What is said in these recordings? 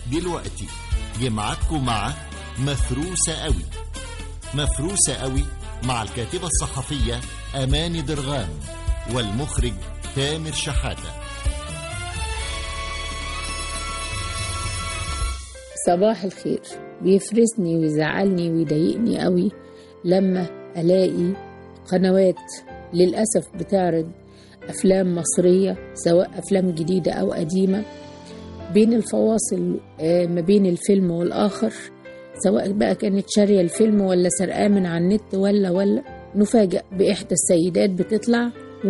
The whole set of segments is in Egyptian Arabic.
دلوقتي جمعتكم مع مفروسة قوي مفروسة قوي مع الكاتبة الصحفية أماني درغام والمخرج تامر شحاتة صباح الخير بيفرسني ويزعلني ويضايقني قوي لما ألاقي قنوات للأسف بتعرض أفلام مصرية سواء أفلام جديدة أو قديمة بين الفواصل آه، ما بين الفيلم والآخر سواء بقى كانت شارية الفيلم ولا سرقاه من على النت ولا ولا نفاجأ بإحدى السيدات بتطلع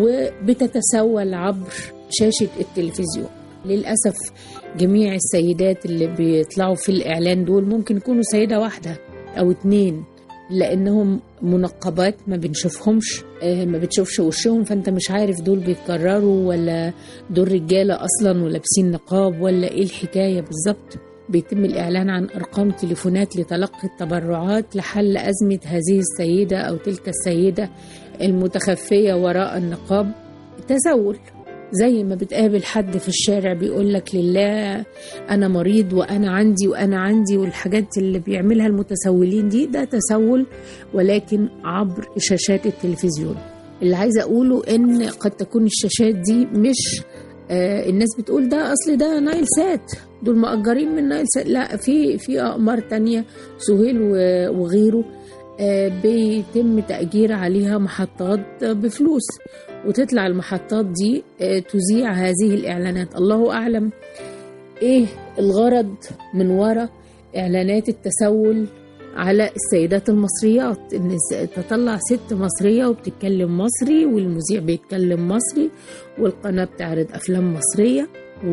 وبتتسول عبر شاشة التلفزيون للأسف جميع السيدات اللي بيطلعوا في الإعلان دول ممكن يكونوا سيدة واحدة أو اتنين لأنهم منقبات ما بنشوفهمش آه، ما بتشوفش وشهم فأنت مش عارف دول بيتكرروا ولا دول رجالة أصلا ولابسين نقاب ولا إيه الحكاية بالظبط بيتم الإعلان عن أرقام تليفونات لتلقي التبرعات لحل أزمة هذه السيدة أو تلك السيدة المتخفية وراء النقاب تسول زي ما بتقابل حد في الشارع بيقول لك لله انا مريض وانا عندي وانا عندي والحاجات اللي بيعملها المتسولين دي ده تسول ولكن عبر شاشات التلفزيون اللي عايزه اقوله ان قد تكون الشاشات دي مش آه الناس بتقول ده اصل ده نايل سات دول مأجرين من نايل سات لا في في اقمار تانية سهيل و- وغيره آه بيتم تأجير عليها محطات بفلوس وتطلع المحطات دي آه، تذيع هذه الإعلانات الله أعلم إيه الغرض من وراء إعلانات التسول على السيدات المصريات إن الس- تطلع ست مصرية وبتتكلم مصري والمذيع بيتكلم مصري والقناة بتعرض أفلام مصرية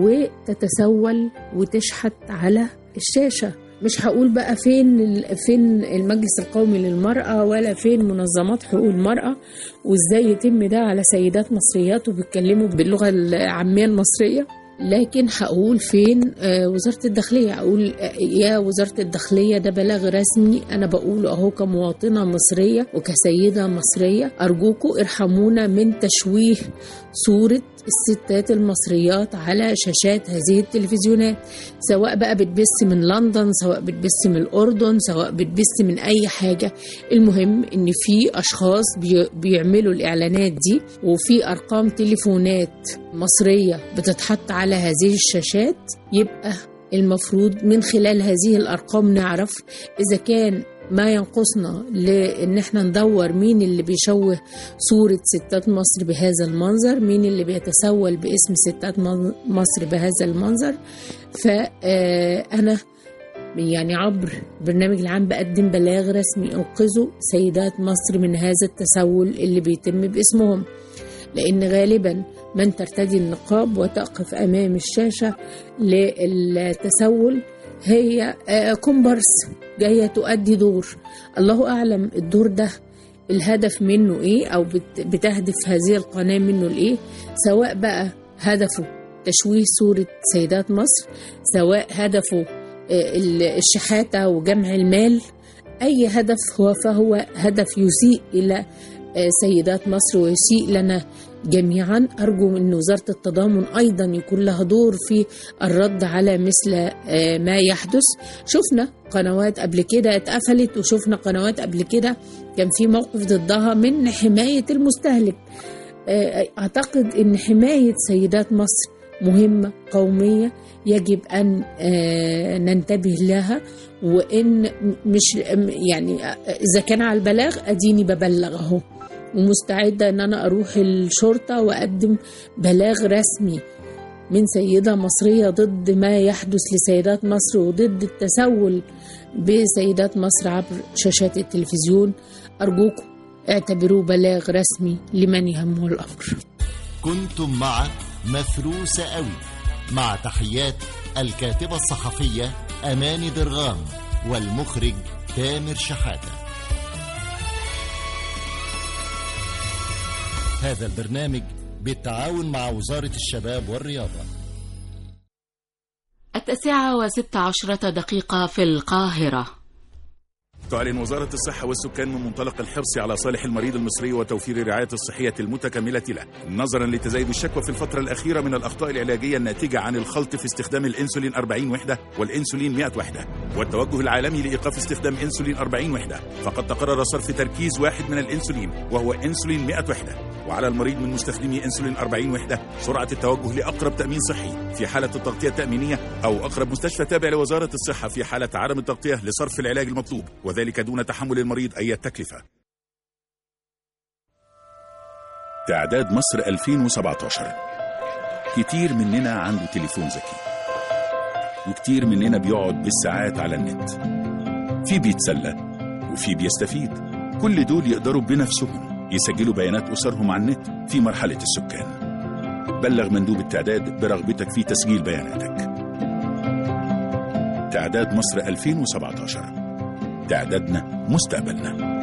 وتتسول وتشحت على الشاشة مش هقول بقى فين ال- فين المجلس القومي للمرأة ولا فين منظمات حقوق المرأة وازاي يتم ده على سيدات مصريات وبيتكلموا باللغة العامية المصرية لكن هقول فين آه، وزارة الداخلية أقول آه، يا وزارة الداخلية ده بلاغ رسمي أنا بقوله أهو كمواطنة مصرية وكسيدة مصرية أرجوكوا ارحمونا من تشويه صورة الستات المصريات على شاشات هذه التلفزيونات سواء بقى بتبث من لندن سواء بتبث من الأردن سواء بتبث من أي حاجة المهم إن في أشخاص بي- بيعملوا الإعلانات دي وفي أرقام تليفونات مصرية بتتحط على هذه الشاشات يبقى المفروض من خلال هذه الأرقام نعرف إذا كان ما ينقصنا لان احنا ندور مين اللي بيشوه صورة ستات مصر بهذا المنظر مين اللي بيتسول باسم ستات من- مصر بهذا المنظر فأنا يعني عبر البرنامج العام بقدم بلاغ رسمي انقذوا سيدات مصر من هذا التسول اللي بيتم باسمهم لأن غالبا من ترتدي النقاب وتقف أمام الشاشة للتسول هي آه، كومبارس جاية تؤدي دور الله أعلم الدور ده الهدف منه إيه أو بت- بتهدف هذه القناة منه لإيه سواء بقى هدفه تشويه صورة سيدات مصر سواء هدفه آه، ال- الشحاتة وجمع المال أي هدف هو فهو هدف يسيء إلى آه، سيدات مصر ويسيء لنا جميعا أرجو من وزارة التضامن أيضا يكون لها دور في الرد على مثل آه، ما يحدث شفنا قنوات قبل كده اتقفلت وشفنا قنوات قبل كده كان في موقف ضدها من حماية المستهلك آه، أعتقد أن حماية سيدات مصر مهمة قومية يجب أن آه، ننتبه لها وإن مش يعني إذا كان على البلاغ أديني ببلغ أهو ومستعدة إن أنا أروح الشرطة وأقدم بلاغ رسمي من سيدة مصرية ضد ما يحدث لسيدات مصر وضد التسول بسيدات مصر عبر شاشات التلفزيون أرجوكم اعتبروه بلاغ رسمي لمن يهمه الأمر كنتم مع مفروسة قوي مع تحيات الكاتبة الصحفية أماني درغام والمخرج تامر شحاتة هذا البرنامج بالتعاون مع وزارة الشباب والرياضة التاسعة وست عشرة دقيقة في القاهرة تعلن وزارة الصحة والسكان من منطلق الحرص على صالح المريض المصري وتوفير الرعاية الصحية المتكاملة له نظرا لتزايد الشكوى في الفترة الأخيرة من الأخطاء العلاجية الناتجة عن الخلط في استخدام الإنسولين 40 وحدة والإنسولين 100 وحدة والتوجه العالمي لإيقاف استخدام إنسولين 40 وحدة فقد تقرر صرف تركيز واحد من الإنسولين وهو إنسولين 100 وحدة وعلى المريض من مستخدمي إنسولين 40 وحدة سرعة التوجه لأقرب تأمين صحي في حالة التغطية التأمينية أو أقرب مستشفى تابع لوزارة الصحة في حالة عدم التغطية لصرف العلاج المطلوب وذلك دون تحمل المريض أي تكلفة تعداد مصر 2017 كتير مننا عنده تليفون ذكي وكتير مننا بيقعد بالساعات على النت في بيتسلى وفي بيستفيد كل دول يقدروا بنفسهم يسجلوا بيانات أسرهم على النت في مرحلة السكان بلغ مندوب التعداد برغبتك في تسجيل بياناتك تعداد مصر 2017 تعدادنا مستقبلنا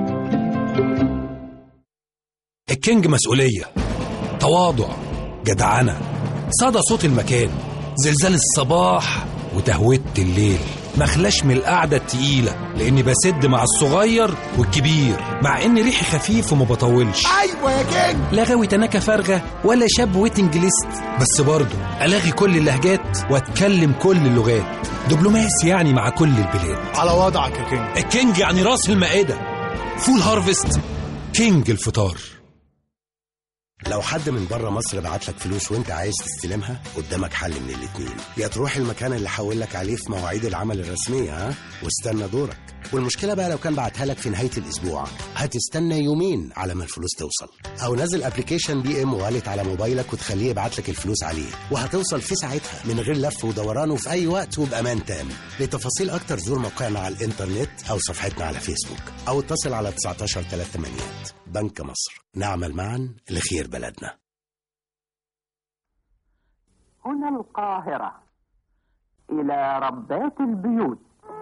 الكينج مسؤولية تواضع جدعنة صدى صوت المكان زلزال الصباح وتهوية الليل مخلاش من القعدة التقيلة لأني بسد مع الصغير والكبير مع إن ريحي خفيف وما بطولش ايوه يا كينج لا غاوي تناكة فارغة ولا شاب ويتنج ليست بس برضه ألاغي كل اللهجات وأتكلم كل اللغات دبلوماسي يعني مع كل البلاد على وضعك يا كينج الكينج يعني راس المائدة فول هارفست كينج الفطار لو حد من بره مصر بعت لك فلوس وانت عايز تستلمها قدامك حل من الاتنين يا تروح المكان اللي حول لك عليه في مواعيد العمل الرسمية ها واستنى دورك والمشكلة بقى لو كان بعتها لك في نهاية الأسبوع هتستنى يومين على ما الفلوس توصل أو نزل ابلكيشن بي ام والت على موبايلك وتخليه يبعت لك الفلوس عليه وهتوصل في ساعتها من غير لف ودوران وفي أي وقت وبأمان تام لتفاصيل أكتر زور موقعنا على الإنترنت أو صفحتنا على فيسبوك أو اتصل على 19 3 بنك مصر نعمل معا لخير بلدنا هنا القاهرة إلى ربات البيوت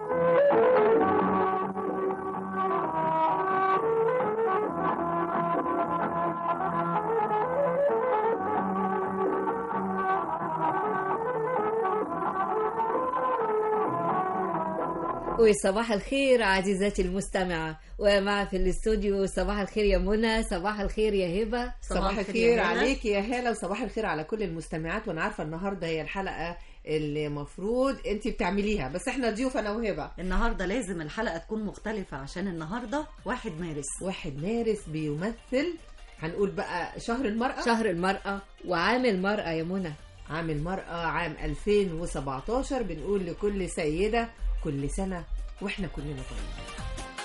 وصباح الخير عزيزتي المستمعة ومع في الاستوديو صباح الخير يا منى صباح الخير يا هبة صباح الخير عليك يا هالة وصباح الخير على كل المستمعات وانا عارفه النهارده هي الحلقه اللي المفروض انت بتعمليها بس احنا ضيوف انا وهبه النهارده لازم الحلقه تكون مختلفه عشان النهارده واحد مارس واحد مارس بيمثل هنقول بقى شهر المرأة شهر المرأة وعام المرأة يا منى عام المرأة عام 2017 بنقول لكل سيدة كل سنة واحنا كلنا طيبين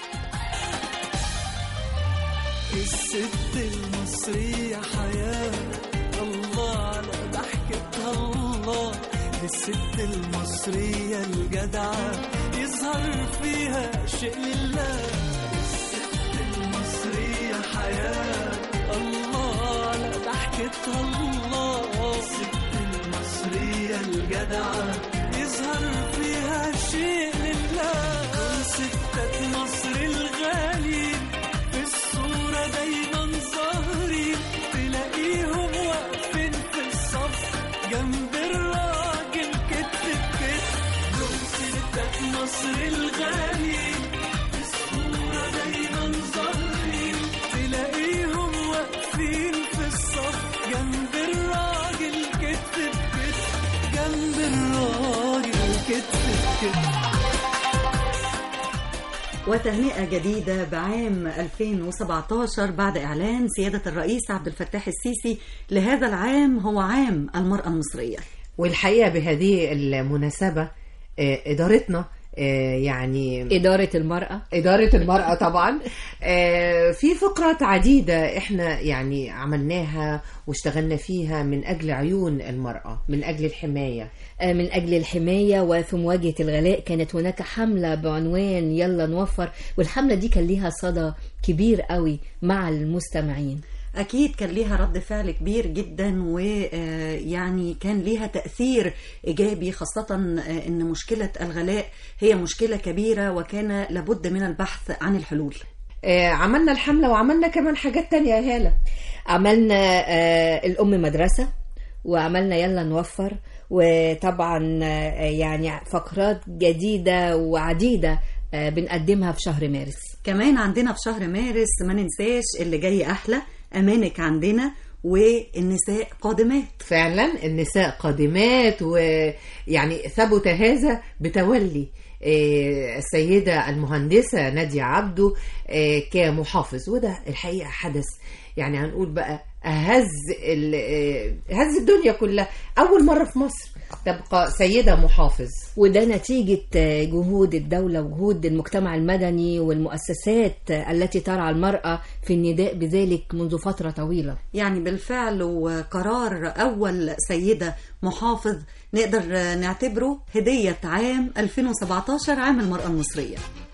الست المصرية حياة الله على ضحكتها الله الست المصرية الجدعة يظهر فيها شيء لله الست المصرية حياة الله على ضحكتها الله الست المصرية الجدعة يظهر فيها شيء لله كل ستات مصر الغاليين في الصورة دايما ظاهرين تلاقيهم واقفين في الصف جنب الراجل كتف بكتف دول ستات مصر الغاليين في الصورة دايما ظاهرين تلاقيهم واقفين في الصف جنب الراجل كتف بكتف جنب الراجل كتف بكتف وتهنئة جديدة بعام 2017 بعد إعلان سيادة الرئيس عبد الفتاح السيسي لهذا العام هو عام المرأة المصرية والحقيقة بهذه المناسبة آه، إدارتنا آه، يعني إدارة المرأة إدارة المرأة طبعا آه، في فقرات عديدة احنا يعني عملناها واشتغلنا فيها من أجل عيون المرأة من أجل الحماية آه، من أجل الحماية وفي مواجهة الغلاء كانت هناك حملة بعنوان يلا نوفر والحملة دي كان ليها صدى كبير قوي مع المستمعين أكيد كان ليها رد فعل كبير جدا ويعني كان ليها تأثير إيجابي خاصة آه، أن مشكلة الغلاء هي مشكلة كبيرة وكان لابد من البحث عن الحلول آه، عملنا الحملة وعملنا كمان حاجات تانية يا هالة عملنا آه، الأم مدرسة وعملنا يلا نوفر وطبعا آه، يعني فقرات جديدة وعديدة آه، بنقدمها في شهر مارس كمان عندنا في شهر مارس ما ننساش اللي جاي احلى امانك عندنا والنساء قادمات فعلا النساء قادمات ويعني ثبت هذا بتولي آه، السيدة المهندسة نادية عبده آه، كمحافظ وده الحقيقة حدث يعني هنقول بقى هز ال- آه، هز الدنيا كلها أول مرة في مصر تبقى سيدة محافظ وده نتيجة آه، جهود الدولة وجهود المجتمع المدني والمؤسسات آه، التي ترعى المرأة في النداء بذلك منذ فترة طويلة يعني بالفعل وقرار أول سيدة محافظ نقدر نعتبره هدية عام 2017 عام المرأة المصرية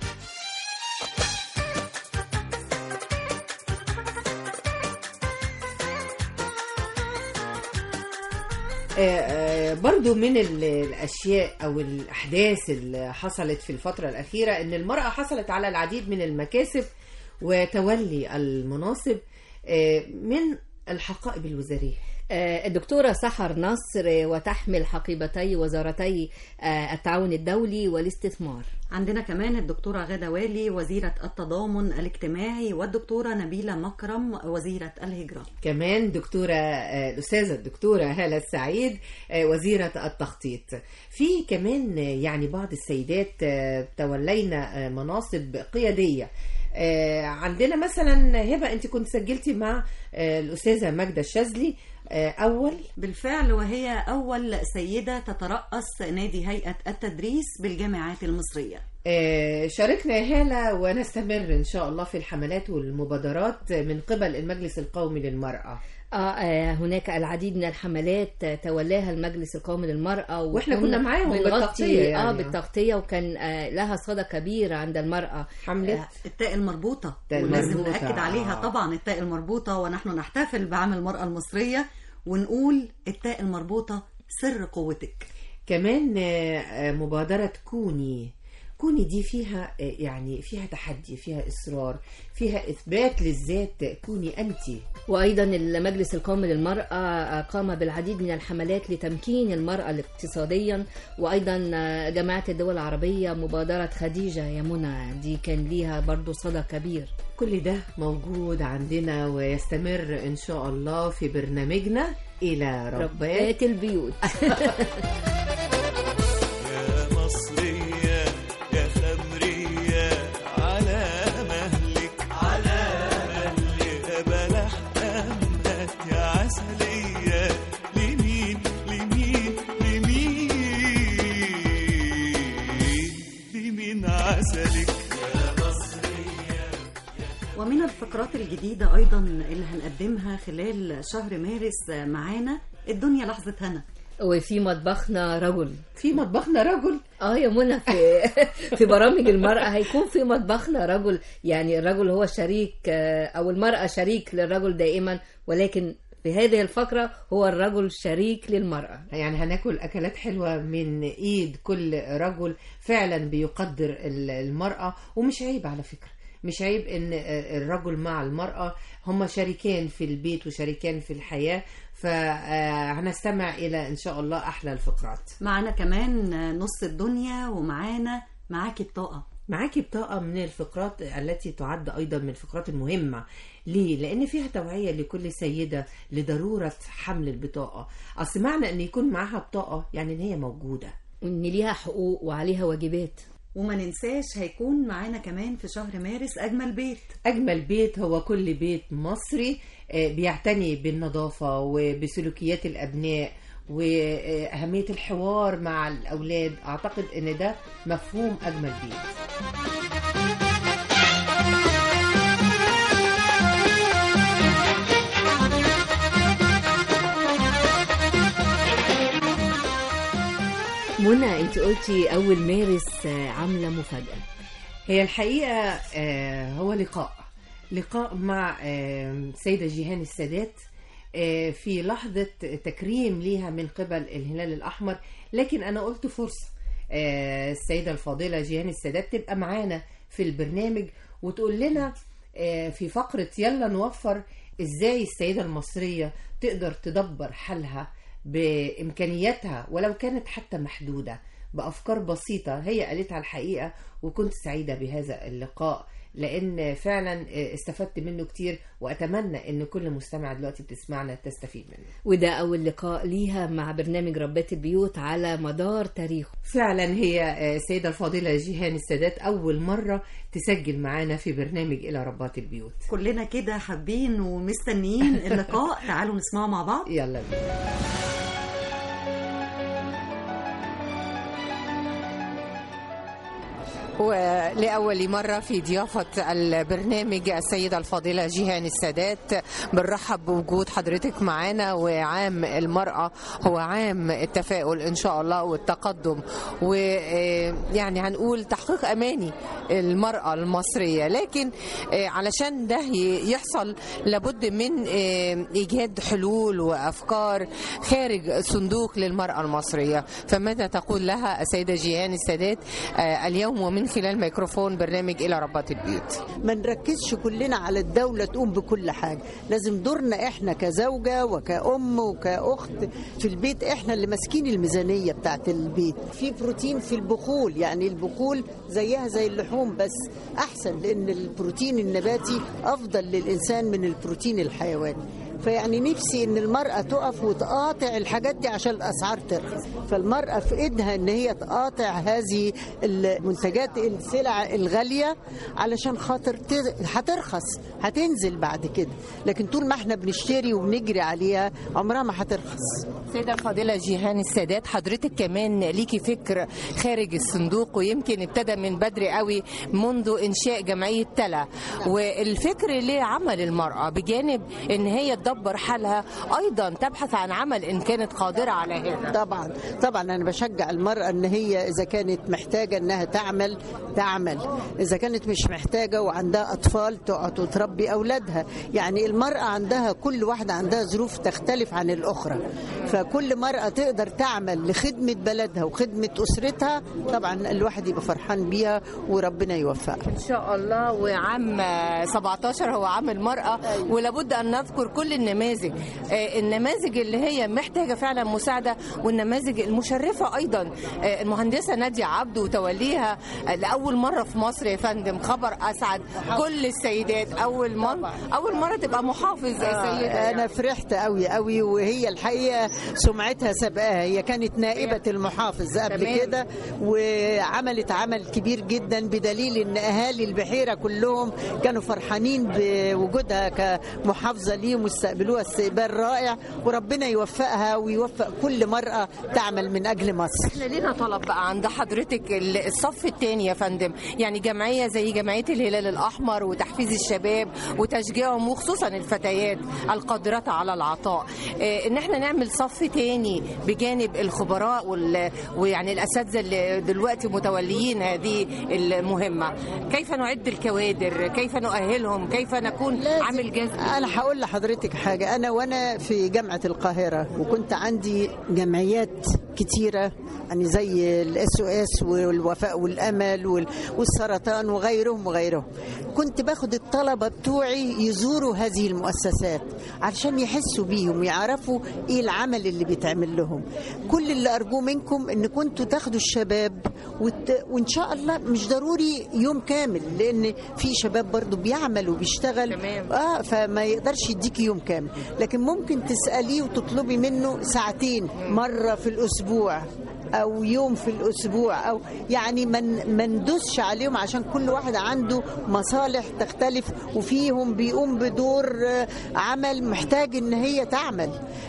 آه، آه، برضو من ال- الأشياء أو الأحداث اللي حصلت في الفترة الأخيرة أن المرأة حصلت على العديد من المكاسب وتولي المناصب آه، من الحقائب الوزارية آه، الدكتورة سحر نصر آه، وتحمل حقيبتي وزارتي آه، التعاون الدولي والاستثمار عندنا كمان الدكتورة غادة والي وزيرة التضامن الاجتماعي والدكتورة نبيلة مكرم وزيرة الهجرة كمان دكتورة آه، الأستاذة الدكتورة هالة السعيد آه، وزيرة التخطيط في كمان آه، يعني بعض السيدات آه، تولينا آه، مناصب قيادية آه، عندنا مثلا هبة انت كنت سجلتي مع آه، الأستاذة ماجدة الشاذلي آه، أول بالفعل وهي أول سيدة تترأس نادي هيئة التدريس بالجامعات المصرية آه، شاركنا يا هالة ونستمر إن شاء الله في الحملات والمبادرات من قبل المجلس القومي للمرأة آه آه، هناك العديد من الحملات آه، تولاها المجلس القومي للمرأة وإحنا كنا معاهم بنغطي بالتغطية يعني. اه بالتغطية وكان آه لها صدى كبير عند المرأة حملة التاء المربوطة التاء ولازم المربوطة، نأكد عليها آه. طبعا التاء المربوطة ونحن نحتفل بعام المرأة المصرية ونقول التاء المربوطة سر قوتك كمان آه، آه، مبادرة كوني كوني دي فيها آه، يعني فيها تحدي فيها إصرار فيها إثبات للذات كوني أنت وأيضا المجلس القومي للمرأة آه، قام بالعديد من الحملات لتمكين المرأة اقتصاديا وأيضا آه، جماعة الدول العربية مبادرة خديجة يا منى دي كان ليها برضو صدى كبير كل ده موجود عندنا ويستمر إن شاء الله في برنامجنا إلى ربات ربات البيوت يا مصرية يا خمرية على مهلك على مهلك يا بلح أمهات يا عسلية لمين لمين لمين لمين عسلك يا مصرية ومن الفقرات الجديدة أيضا اللي هنقدمها خلال شهر مارس معانا الدنيا لحظة هنا وفي مطبخنا رجل في مطبخنا رجل اه يا منى في في برامج المرأة هيكون في مطبخنا رجل يعني الرجل هو شريك آه، او المرأة شريك للرجل دائما ولكن في هذه الفقرة هو الرجل شريك للمرأة يعني هناكل أكلات حلوة من إيد كل رجل فعلا بيقدر ال- المرأة ومش عيب على فكرة مش عيب ان الرجل مع المرأة هما شريكان في البيت وشريكان في الحياة فهنستمع إلى إن شاء الله أحلى الفقرات معانا كمان نص الدنيا ومعانا معاكي بطاقة معاكي بطاقة من الفقرات التي تعد أيضا من الفقرات المهمة ليه؟ لأن فيها توعية لكل سيدة لضرورة حمل البطاقة أصل معنى أن يكون معاها بطاقة يعني أن هي موجودة وان ليها حقوق وعليها واجبات وما ننساش هيكون معانا كمان في شهر مارس أجمل بيت أجمل بيت هو كل بيت مصري آه، بيعتني بالنظافة وبسلوكيات الأبناء وأهمية الحوار مع الأولاد أعتقد أن ده مفهوم أجمل بيت منى انت قلتي اول مارس آه، عاملة مفاجأة هي الحقيقة آه، هو لقاء لقاء مع آه، السيدة جيهان السادات آه، في لحظة تكريم ليها من قبل الهلال الأحمر لكن أنا قلت فرصة آه، السيدة الفاضلة جيهان السادات تبقى معانا في البرنامج وتقول لنا آه، في فقرة يلا نوفر إزاي السيدة المصرية تقدر تدبر حالها بإمكانياتها ولو كانت حتى محدودة بافكار بسيطه هي قالتها الحقيقه وكنت سعيده بهذا اللقاء لان فعلا استفدت منه كتير واتمنى ان كل مستمع دلوقتي بتسمعنا تستفيد منه وده أول لقاء ليها مع برنامج ربات البيوت على مدار تاريخه فعلا هي السيدة الفاضلة جيهان السادات أول مرة تسجل معانا في برنامج إلى ربات البيوت كلنا كده حابين ومستنيين اللقاء تعالوا نسمعه مع بعض يلا بينا ولأول مرة في ضيافة البرنامج السيدة الفاضلة جيهان السادات بنرحب بوجود حضرتك معانا وعام المرأة هو عام التفاؤل إن شاء الله والتقدم ويعني هنقول تحقيق أماني المرأة المصرية لكن علشان ده يحصل لابد من إيجاد حلول وأفكار خارج الصندوق للمرأة المصرية فماذا تقول لها السيدة جيهان السادات اليوم ومن من خلال ميكروفون برنامج إلى ربات البيوت ما نركزش كلنا على الدولة تقوم بكل حاجة لازم دورنا إحنا كزوجة وكأم وكأخت في البيت إحنا اللي ماسكين الميزانية بتاعت البيت في بروتين في البخول يعني البخول زيها زي اللحوم بس أحسن لأن البروتين النباتي أفضل للإنسان من البروتين الحيواني فيعني نفسي ان المراه تقف وتقاطع الحاجات دي عشان الاسعار ترخص فالمراه في ايدها ان هي تقاطع هذه المنتجات السلع الغاليه علشان خاطر هترخص هتنزل بعد كده لكن طول ما احنا بنشتري وبنجري عليها عمرها ما هترخص سيدة الفاضلة جيهان السادات حضرتك كمان ليكي فكر خارج الصندوق ويمكن ابتدى من بدري قوي منذ إنشاء جمعية تلا والفكر لعمل المرأة بجانب إن هي تدبر حالها أيضا تبحث عن عمل إن كانت قادرة على هذا طبعا طبعا أنا بشجع المرأة إن هي إذا كانت محتاجة إنها تعمل تعمل إذا كانت مش محتاجة وعندها أطفال تقعد وتربي أولادها يعني المرأة عندها كل واحدة عندها ظروف تختلف عن الأخرى فكل مرأة تقدر تعمل لخدمة بلدها وخدمة أسرتها طبعا الواحد يبقى فرحان بيها وربنا يوفقها إن شاء الله وعام 17 هو عام المرأة ولابد أن نذكر كل النماذج النماذج اللي هي محتاجة فعلا مساعدة والنماذج المشرفة أيضا المهندسة نادية عبده وتوليها لأول مرة في مصر يا فندم خبر أسعد كل السيدات أول مرة أول مرة تبقى محافظ يا سيدة أنا فرحت قوي قوي وهي الحقيقة سمعتها سبقاها هي كانت نائبة المحافظ قبل كده وعملت عمل كبير جدا بدليل ان اهالي البحيرة كلهم كانوا فرحانين بوجودها كمحافظة ليهم واستقبلوها استقبال رائع وربنا يوفقها ويوفق كل مرأة تعمل من اجل مصر احنا لينا طلب بقى عند حضرتك الصف الثاني يا فندم يعني جمعية زي جمعية الهلال الأحمر وتحفيز الشباب وتشجيعهم وخصوصا الفتيات القادرة على العطاء اه ان احنا نعمل صف تاني بجانب الخبراء وال... ويعني الاساتذه اللي دلوقتي متوليين هذه المهمه كيف نعد الكوادر كيف نؤهلهم كيف نكون عامل جذب انا هقول لحضرتك حاجه انا وانا في جامعه القاهره وكنت عندي جمعيات كتيره يعني زي الاس او اس والوفاء والامل والسرطان وغيرهم وغيرهم كنت باخد الطلبه بتوعي يزوروا هذه المؤسسات علشان يحسوا بيهم يعرفوا ايه العمل اللي بيتعمل لهم كل اللي ارجوه منكم ان كنتوا تاخدوا الشباب وت... وان شاء الله مش ضروري يوم كامل لان في شباب برضو بيعمل وبيشتغل تمام. اه فما يقدرش يديكي يوم كامل لكن ممكن تساليه وتطلبي منه ساعتين مره في الاسبوع او يوم في الاسبوع او يعني من ما ندوسش عليهم عشان كل واحد عنده مصالح تختلف وفيهم بيقوم بدور عمل محتاج ان هي تعمل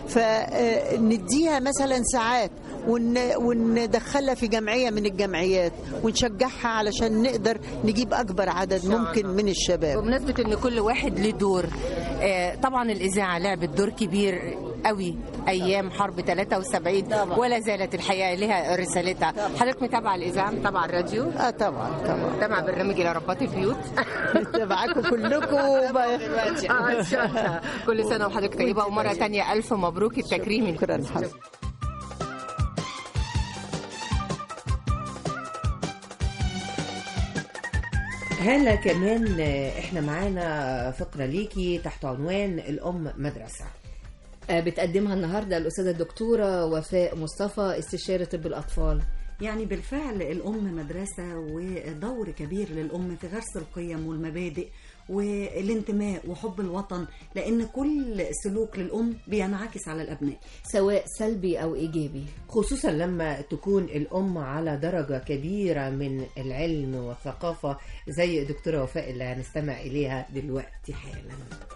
فنديها مثلا ساعات ون وندخلها في جمعيه من الجمعيات ونشجعها علشان نقدر نجيب اكبر عدد ممكن من الشباب بمناسبه ان كل واحد له دور آه طبعا الاذاعه لعبت دور كبير قوي ايام حرب 73 طبعا. ولا زالت الحقيقه لها رسالتها حضرتك متابعه الاذاعه متابعه الراديو اه طبعا طبعا متابعه برنامج الى ربات البيوت متابعاكم كلكم آه ان شاء الله كل سنه وحضرتك طيبه ومره ثانيه الف مبروك التكريم شكرا حضرتك هلا كمان احنا معانا فقرة ليكي تحت عنوان الأم مدرسة بتقدمها النهاردة الأستاذة الدكتورة وفاء مصطفى استشارة طب الأطفال يعني بالفعل الأم مدرسة ودور كبير للأم في غرس القيم والمبادئ والانتماء وحب الوطن لأن كل سلوك للأم بينعكس على الأبناء سواء سلبي أو إيجابي خصوصا لما تكون الأم على درجة كبيرة من العلم والثقافة زي دكتورة وفاء اللي هنستمع إليها دلوقتي حالا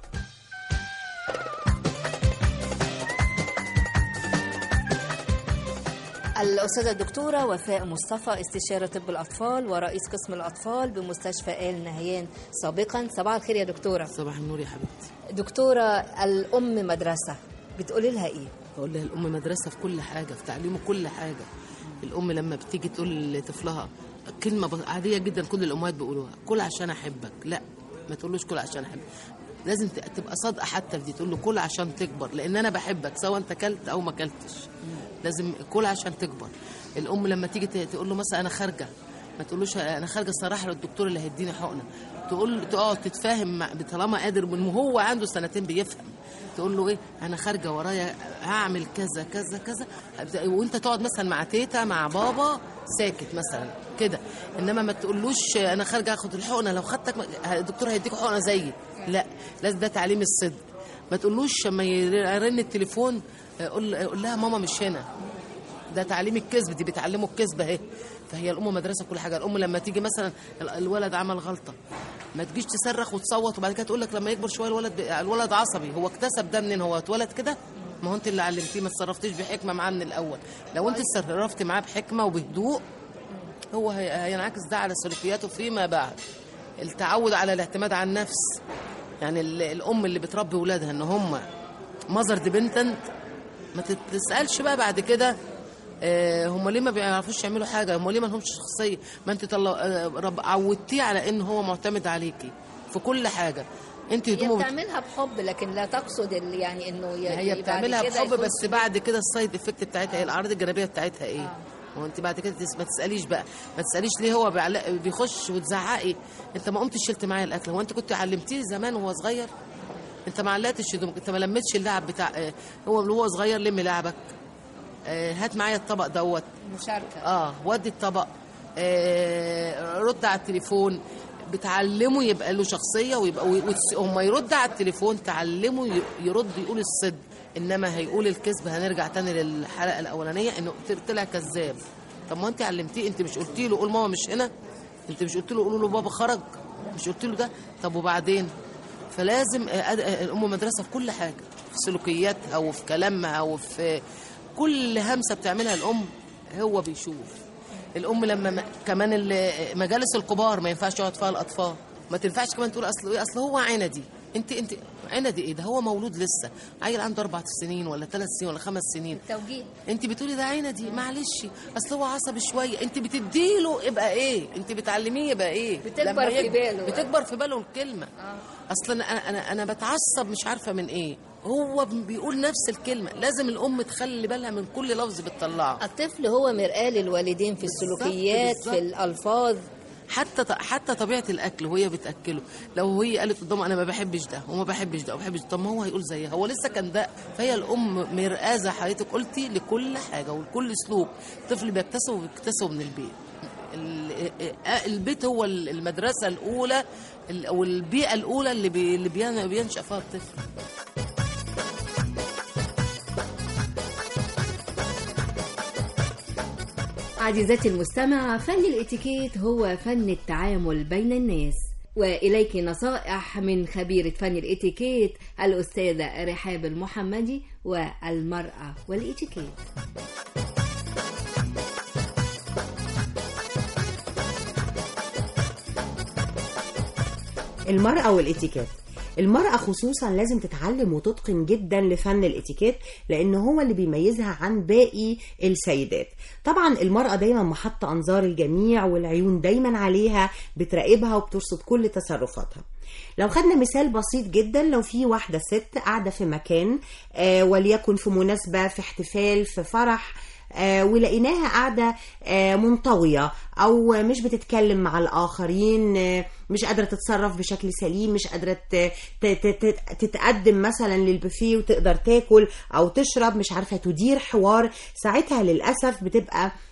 الأستاذة الدكتورة وفاء مصطفى استشارة طب الأطفال ورئيس قسم الأطفال بمستشفى آل نهيان سابقا صباح الخير يا دكتورة صباح النور يا حبيبتي دكتورة الأم مدرسة بتقولي لها إيه؟ بقول لها الام مدرسه في كل حاجه في تعليمه كل حاجه الام لما بتيجي تقول لطفلها كلمه ب- عاديه جدا كل الامهات بيقولوها كل عشان احبك لا ما تقولوش كل عشان احبك لازم ت- تبقى صادقه حتى في دي تقول له كل عشان تكبر لان انا بحبك سواء انت كلت او ما كلتش لازم كل عشان تكبر الام لما تيجي ت- تقول له مثلا انا خارجه ما تقولوش انا خارجه صراحه للدكتور اللي هيديني حقنه تقول تقعد تتفاهم مع- طالما قادر من وهو عنده سنتين بيفهم تقول له ايه انا خارجه ورايا هعمل كذا كذا كذا وانت تقعد مثلا مع تيتا مع بابا ساكت مثلا كده انما ما تقولوش انا خارجه اخد الحقنه لو خدتك الدكتور هيديك حقنه زيي لا لازم ده تعليم الصدق ما تقولوش لما يرن التليفون قول قول لها ماما مش هنا ده تعليم الكذب دي بيتعلموا الكذب اهي فهي الام مدرسه كل حاجه الام لما تيجي مثلا ال- الولد عمل غلطه ما تجيش تصرخ وتصوت وبعد كده تقول لك لما يكبر شويه الولد ب... الولد عصبي هو اكتسب ده منين هو اتولد كده ما هو انت اللي علمتيه ما تصرفتيش بحكمه معاه من الاول لو انت تصرفت معاه بحكمه وبهدوء هو هي... هينعكس ده على سلوكياته فيما بعد التعود على الاعتماد على النفس يعني ال... الام اللي بتربي ولادها ان هم ماذر ديبندنت ما تسالش بقى بعد كده آه، هم ليه ما بيعرفوش يعملوا حاجه هم ليه ما لهمش شخصيه ما انت طلع آه، رب عودتيه على ان هو معتمد عليكي في كل حاجه انت هي هدومه بت- بتعملها بحب لكن لا تقصد ال- يعني إنه ي- هي بعد بتعملها كده بحب يخش بس بعد كده السايد افكت بتاعتها ايه الاعراض الجانبيه بتاعتها ايه هو انت بعد كده تس- ما تساليش بقى ما تساليش ليه هو بيعلق بيخش وتزعقي انت ما قمتش شلت معايا الاكل هو انت كنت علمتيه زمان وهو صغير انت ما علقتش هدومك انت ما لمتش اللعب بتاع اه، هو وهو صغير لم لعبك اه، هات معايا الطبق دوت مشاركة اه ودي الطبق آه رد على التليفون بتعلمه يبقى له شخصيه ويبقى وتس- هم يرد على التليفون تعلمه ي- يرد يقول الصدق انما هيقول الكذب هنرجع تاني للحلقه الاولانيه انه طلع كذاب طب ما انت علمتيه انت مش قلتي له قول ماما مش هنا انت مش قلت له قولوا له بابا خرج مش قلت له ده طب وبعدين فلازم آه، آه، آه، الام مدرسه في كل حاجه في سلوكياتها وفي كلامها وفي كل همسه بتعملها الام هو بيشوف الام لما م- كمان ال- مجالس الكبار ما ينفعش يقعد فيها الاطفال ما تنفعش كمان تقول اصل ايه اصل هو عندي انت انت عندي ايه ده هو مولود لسه عيل عنده اربع سنين ولا ثلاث سنين ولا خمس سنين توجيه انت بتقولي ده عندي معلش اصل هو عصبي شويه انت بتديله يبقى ايه انت بتعلميه يبقى ايه بتكبر لما في يكبر- باله. بتكبر في باله الكلمه اصلا انا انا انا بتعصب مش عارفه من ايه هو بيقول نفس الكلمه لازم الام تخلي بالها من كل لفظ بتطلعه الطفل هو مرآة للوالدين في السلوكيات بالظبط. في الألفاظ حتى حتى طبيعه الاكل وهي بتاكله لو هي قالت قدامه انا ما بحبش ده وما بحبش ده وما بحبش ده طب ما هو هيقول زيها هو لسه كان ده فهي الام مرآة زي حضرتك قلتي لكل حاجه ولكل سلوك الطفل بيكتسبه بيكتسبه من البيت ال- آه، البيت هو المدرسه الاولى ال- او البيئه الاولى اللي بي اللي بين- بينشا فيها الطفل عزيزتي المستمع فن الاتيكيت هو فن التعامل بين الناس وإليك نصائح من خبيرة فن الاتيكيت الأستاذة رحاب المحمدي والمرأة والاتيكيت المرأة والاتيكيت المرأة خصوصا لازم تتعلم وتتقن جدا لفن الاتيكيت لان هو اللي بيميزها عن باقي السيدات طبعا المرأة دايما محط انظار الجميع والعيون دايما عليها بتراقبها وبترصد كل تصرفاتها لو خدنا مثال بسيط جدا لو في واحدة ست قاعدة في مكان آه وليكن في مناسبة في احتفال في فرح آه، ولقيناها قاعدة آه، منطوية أو مش بتتكلم مع الآخرين آه، مش قادرة تتصرف بشكل سليم مش قادرة ت- ت- ت- تتقدم مثلا للبوفيه وتقدر تاكل أو تشرب مش عارفة تدير حوار ساعتها للأسف بتبقى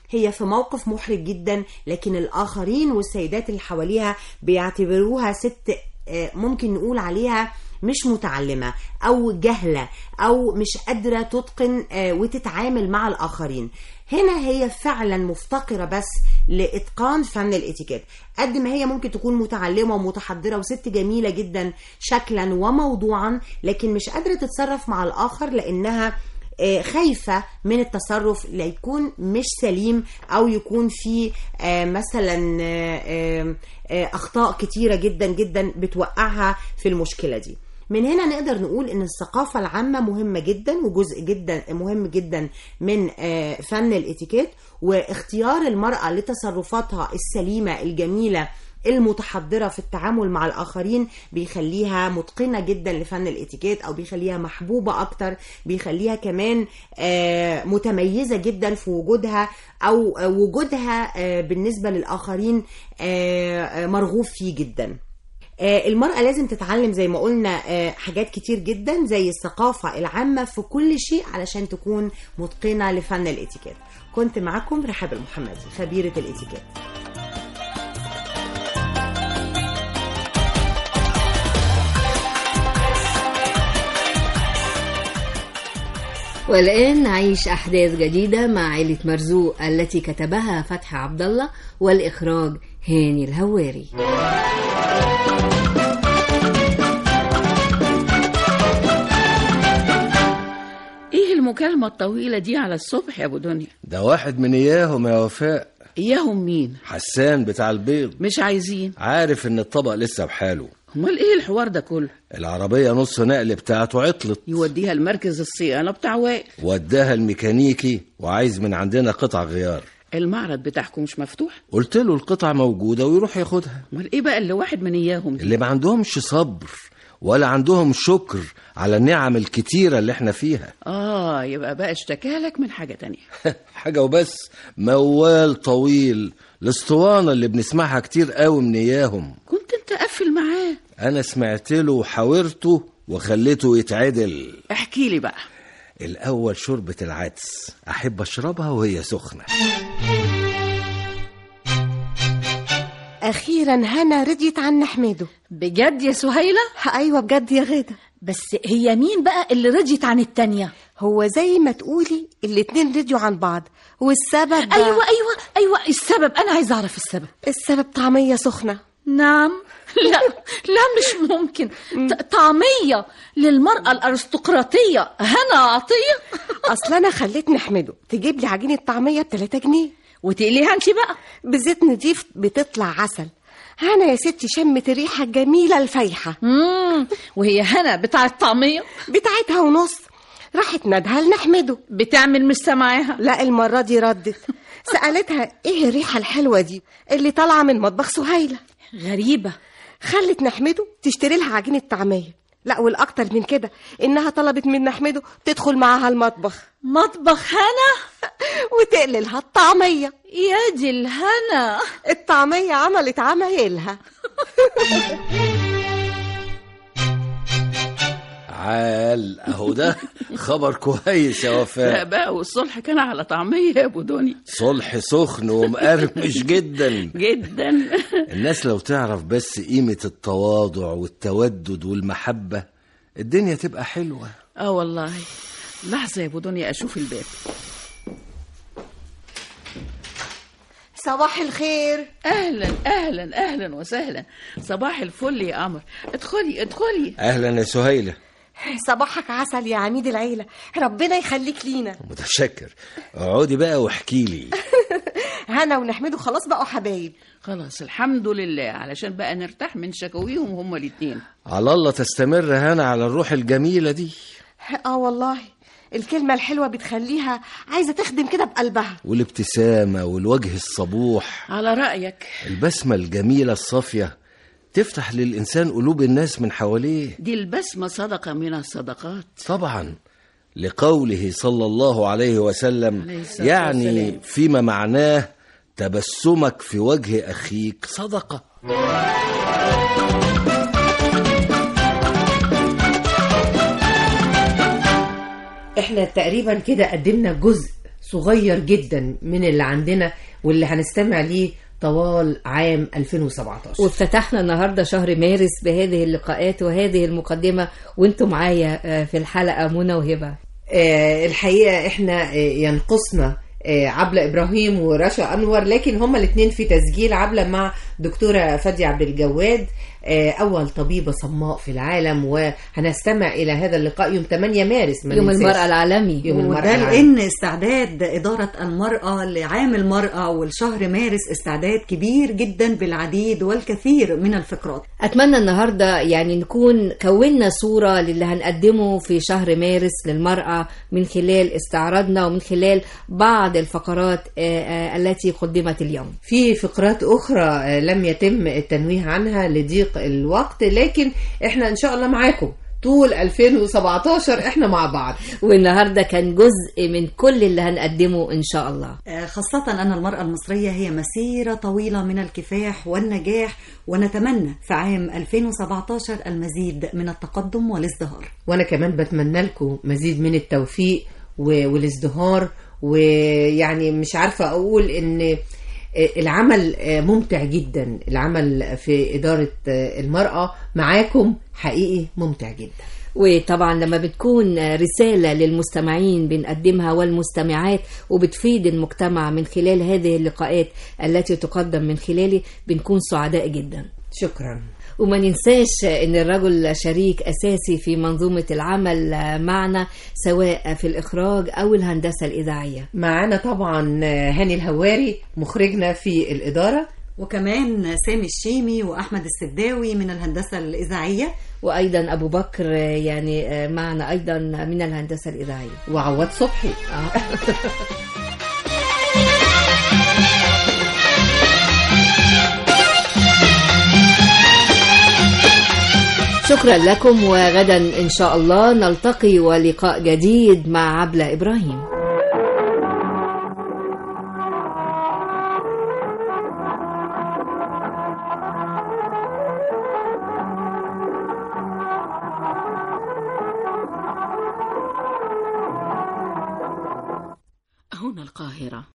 هي في موقف محرج جدا لكن الآخرين والسيدات اللي حواليها بيعتبروها ست آه، ممكن نقول عليها مش متعلمة أو جهلة أو مش قادرة تتقن آه، وتتعامل مع الآخرين هنا هي فعلا مفتقرة بس لإتقان فن الاتيكيت قد ما هي ممكن تكون متعلمة ومتحضرة وست جميلة جدا شكلا وموضوعا لكن مش قادرة تتصرف مع الآخر لأنها آه، خايفة من التصرف لا يكون مش سليم أو يكون في آه، مثلا آه، آه، آه، أخطاء كتيرة جدا جدا بتوقعها في المشكلة دي من هنا نقدر نقول ان الثقافة العامة مهمة جدا وجزء جدا مهم جدا من آه، فن الاتيكيت واختيار المرأة لتصرفاتها السليمة الجميلة المتحضرة في التعامل مع الآخرين بيخليها متقنة جدا لفن الاتيكيت أو بيخليها محبوبة أكتر بيخليها كمان آه، متميزة جدا في وجودها أو آه، وجودها آه، بالنسبة للآخرين آه، آه، مرغوب فيه جدا آه، المرأة لازم تتعلم زي ما قلنا آه، حاجات كتير جدا زي الثقافة العامة في كل شيء علشان تكون متقنة لفن الاتيكيت كنت معكم رحاب المحمدي خبيرة الاتيكيت والآن نعيش أحداث جديدة مع عائلة مرزوق التي كتبها فتحي عبد الله والإخراج هاني الهواري ايه المكالمة الطويلة دي على الصبح يا ابو دنيا ده واحد من اياهم يا وفاء اياهم مين حسان بتاع البيض مش عايزين عارف ان الطبق لسه بحاله امال ايه الحوار ده كله العربية نص نقل بتاعته عطلت يوديها المركز الصيانة بتاع وائل وداها الميكانيكي وعايز من عندنا قطع غيار المعرض بتاعكم مش مفتوح قلت له القطع موجودة ويروح ياخدها امال ايه بقى اللي واحد من اياهم دي اللي ما عندهمش صبر ولا عندهم شكر على النعم الكتيرة اللي احنا فيها اه يبقى بقى اشتكالك من حاجة تانية حاجة وبس موال طويل الاسطوانة اللي بنسمعها كتير قوي من اياهم كنت انت قفل معاه انا سمعت له وحاورته وخليته يتعدل احكي لي بقى الاول شوربة العدس احب اشربها وهي سخنة أخيرا هنا رضيت عن حميده بجد يا سهيلة؟ أيوة بجد يا غادة بس هي مين بقى اللي رضيت عن التانية؟ هو زي ما تقولي الاتنين رضيوا عن بعض والسبب أيوة أيوة أيوة السبب أنا عايزة أعرف السبب السبب طعمية سخنة نعم لا لا مش ممكن ط- طعمية للمرأة الأرستقراطية هنا عطية أصل أنا خليت نحمده تجيب لي عجينة طعمية ب 3 جنيه وتقليها انت بقى بزيت نضيف بتطلع عسل هنا يا ستي شمت الريحة الجميلة الفايحة مم. وهي هنا بتاع الطعمية بتاعتها ونص راحت ندها لنحمده بتعمل مش سامعاها لا المرة دي ردت سألتها ايه الريحة الحلوة دي اللي طالعة من مطبخ سهيلة غريبة خلت نحمده تشتري لها عجينة طعمية لا والأكتر من كده إنها طلبت من نحمده تدخل معاها المطبخ مطبخ هنا وتقلي لها الطعمية يا دي الهنا الطعمية عملت عمايلها عال اهو ده خبر كويس يا لا وفاء بقى والصلح كان على طعمية يا ابو دنيا صلح سخن ومقرمش جدا جدا الناس لو تعرف بس قيمة التواضع والتودد والمحبة الدنيا تبقى حلوة اه والله لحظة يا ابو دنيا اشوف الباب صباح الخير اهلا اهلا اهلا وسهلا صباح الفل يا قمر ادخلي ادخلي أهلا يا سهيلة صباحك عسل يا عميد العيلة ربنا يخليك لينا متشكر اقعدي بقى واحكي لي هنا ونحمده خلاص بقوا حبايب خلاص الحمد لله علشان بقى نرتاح من شكاويهم هما الاتنين على الله تستمر هنا على الروح الجميلة دي اه والله الكلمة الحلوة بتخليها عايزة تخدم كده بقلبها والابتسامة والوجه الصبوح على رأيك البسمة الجميلة الصافية تفتح للإنسان قلوب الناس من حواليه دي البسمة صدقة من الصدقات طبعا لقوله صلى الله عليه وسلم عليه الصلاة يعني والسلام. فيما معناه تبسمك في وجه أخيك صدقة احنا تقريبا كده قدمنا جزء صغير جدا من اللي عندنا واللي هنستمع ليه طوال عام 2017 وافتتحنا النهارده شهر مارس بهذه اللقاءات وهذه المقدمه وانتم معايا آه، في الحلقه منى وهبه آه، الحقيقة احنا آه، ينقصنا آه، عبلة إبراهيم ورشا أنور لكن هما الاثنين في تسجيل عبلة مع دكتورة فادية عبد الجواد آه، أول طبيبة صماء في العالم وهنستمع إلى هذا اللقاء يوم 8 مارس ما يوم ننساش. المرأة العالمي يوم المرأة وده العالمي لان استعداد اداره المراه لعام المراه والشهر مارس استعداد كبير جدا بالعديد والكثير من الفقرات اتمنى النهارده يعني نكون كونا صوره للي هنقدمه في شهر مارس للمراه من خلال استعراضنا ومن خلال بعض الفقرات آه، آه، التي قدمت اليوم في فقرات أخرى آه، لم يتم التنويه عنها لضيق الوقت لكن احنا إن شاء الله معاكم طول 2017 احنا مع بعض والنهارده كان جزء من كل اللي هنقدمه ان شاء الله آه، خاصة أن المرأة المصرية هي مسيرة طويلة من الكفاح والنجاح ونتمنى في عام 2017 المزيد من التقدم والازدهار وانا كمان بتمنى لكم مزيد من التوفيق و- والازدهار ويعني مش عارفه اقول ان العمل ممتع جدا العمل في اداره المراه معاكم حقيقي ممتع جدا وطبعا لما بتكون رسالة للمستمعين بنقدمها والمستمعات وبتفيد المجتمع من خلال هذه اللقاءات التي تقدم من خلالي بنكون سعداء جدا شكرا وما ننساش ان الرجل شريك اساسي في منظومه العمل معنا سواء في الاخراج او الهندسه الاذاعيه معانا طبعا هاني الهواري مخرجنا في الاداره وكمان سامي الشيمي وأحمد السداوي من الهندسة الإذاعية وايضا ابو بكر يعني معنا ايضا من الهندسه الاذاعيه وعواد صبحي شكرا لكم وغدا ان شاء الله نلتقي ولقاء جديد مع عبله ابراهيم هنا القاهرة